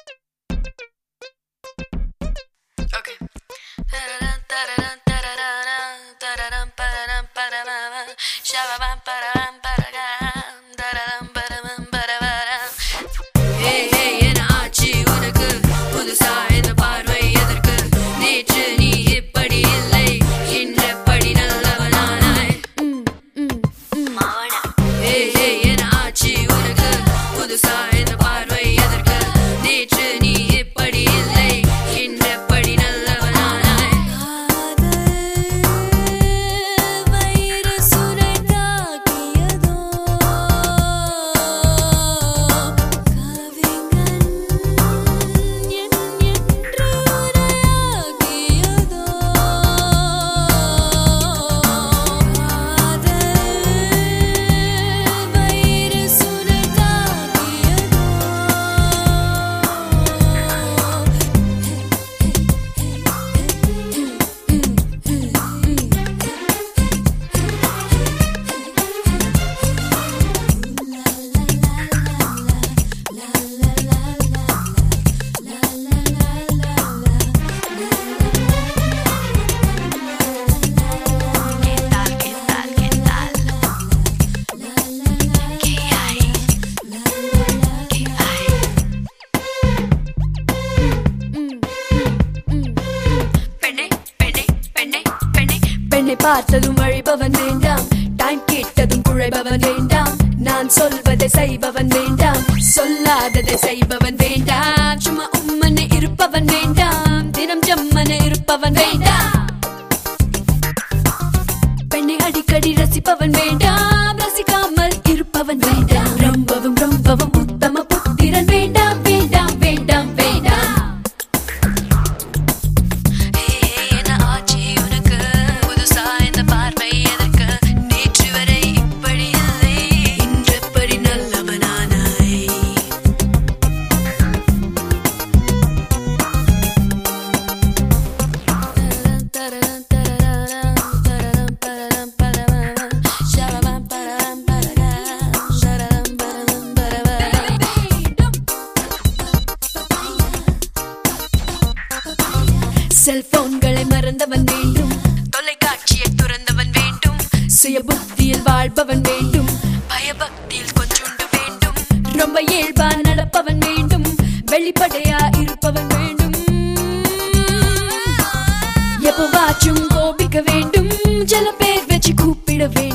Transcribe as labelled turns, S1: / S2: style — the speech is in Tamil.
S1: Okay. Tararán, tararán, tararán, tararán, pararán, pararán, shababam, pararán, pararán, tararán, pararán, pararán. Hey, hey, என்ன ஆச்சு உனக்கு? புதுசா இந்த பார்வை எதற்கு? நேற்று நீ இப்படி இல்லை, இன்றெப்படி நல்லவனானாய்? Hey, hey, என்ன ஆச்சு உனக்கு? புதுசா இந்த பார்வை எதற்கு? நேற்று நீ இப்படி இல்லை, இன்றெப்படி நல்லவனானாய்? ¿Qué tal, qué tal, qué tal? ¿Qué hay? ¿Qué hay? பெண்ணே பெண்ணே பெண்ணே பெண்ணே
S2: பெண்ணை பார்த்ததும் அழிபவன் வேண்டாம் டைம் கேட்டதும் குழைபவன் வேண்டாம் நான் சொல்வதை செய்பவன் வேண்டாம் சொல்லாததை செய்பவன் வேண்டாம் சும்மா உம்மனை இருப்பவன் வேண்டாம் தினம் ஜம்மனை இருப்பவன் வேண்டாம் பெண்ணை அடிக்கடி ரசிப்பவன் வேண்டாம் ரசிக்காமல் இருப்பவன் வேண்டாம் ரொம்பவும் ரொம்பவும் உத்தம புத்திரன் வேண்டாம் வேண்டாம் வேண்டாம் வேண்டாம்
S1: என்ன ஆச்சு உனக்கு புதுசா இந்த பார்வை எதற்கு நேற்று வரை இப்படி இல்லை இன்றெப்படி நல்லவனானாய்
S2: செல்போன்களை மறந்தவன் வேண்டும்
S1: தொலைக்காட்சியை துறந்தவன் வேண்டும்
S2: சுய புத்தியில் வாழ்பவன் வேண்டும்
S1: பயபக்தியில் கொஞ்சுண்டு வேண்டும்
S2: ரொம்ப இயல்பா நடப்பவன் வேண்டும் வெளிப்படையா இருப்பவன் வேண்டும் எப்பவாச்சும் கோபிக்க வேண்டும் சில பேர் வச்சு கூப்பிட வேண்டும்